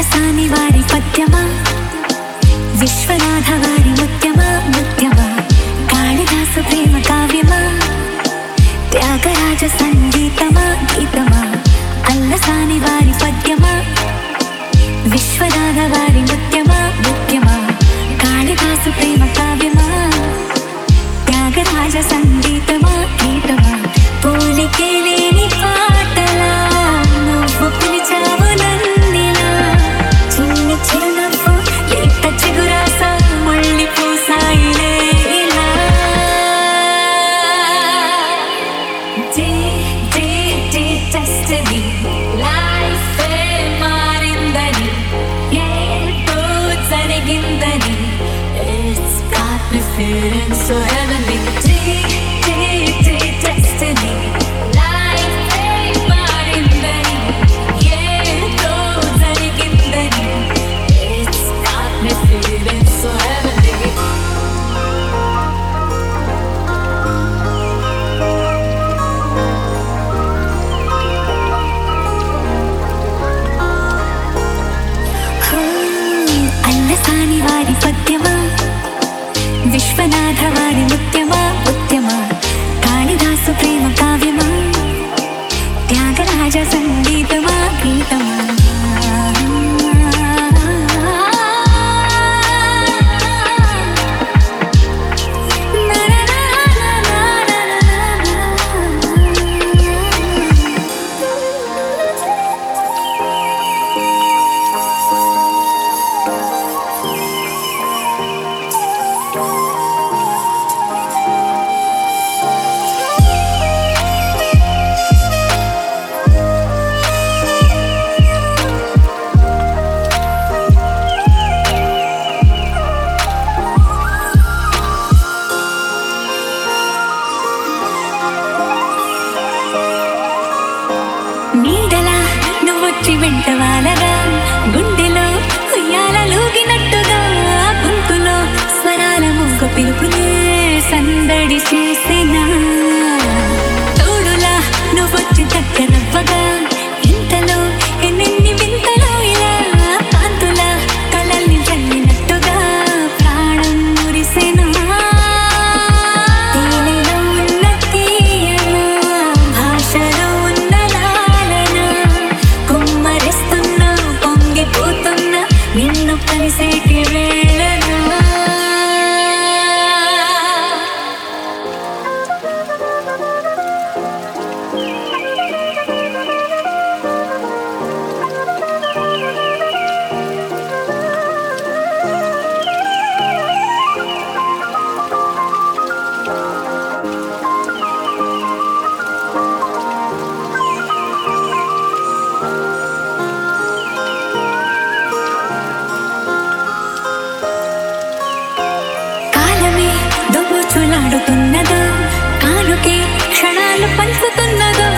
అల్లసాని వారి పద్యమా విశ్వనాథ వారి ముత్యమా ముత్యమా కాళిదాసు ప్రేమ కావ్యమా త్యాగరాజ సంగీతమా గీతమా అల్లసాని వారి పద్యమా విశ్వనాథ వారి ముత్యమా ముత్యమా కాళిదాసు ప్రేమ కావ్యమా త్యాగరాజ సంగీతమా గీతమా పోలికే లేని పాటలా నువ్వు పిలిచావు నన్నిలా చిన్ని చిరునవ్వు లేత చిగురాస మళ్ళీ పూసాయిలే ఇలా day day day destiny life ఏ మారిందని ఏదో జరిగిందని it's got me feeling so heavenly day day day destiny life ఏ మారిందని ఏదో జరిగిందని it's got me feeling so heavenly Allasani వారి పద్యమా విశ్వనాథ వారి ముత్యమా ముత్యమా కాళిదాసు ప్రేమ కావ్యమా త్యాగరాజ సంగీతమా గీతమా నీడలా నువ్వొచ్చి వెంట వాలగా గుండెలో ఉయ్యాల లూగినట్టుగా గొంతులో స్వరాల మొగ్గ పిలుపునే సందడి చేసిన తోడులా నువ్వొచ్చి దగ్గరవ్వగా ఇంతలో ఎన్నెన్ని వింతలో ఇలా కాంతులా కలల్ని చల్లినట్టుగా ప్రాణం మురిసెనా తేనెలో ఉన్న తీయన భాషలో ఉన్న లాలన కుమ్మరిస్తున్న పొంగిపోతున్న నిన్ను కలిసేటి వేళనా కాలమే దొంగచులాడుతున్నదా కానుకే క్షణాలు పంచుతున్నదా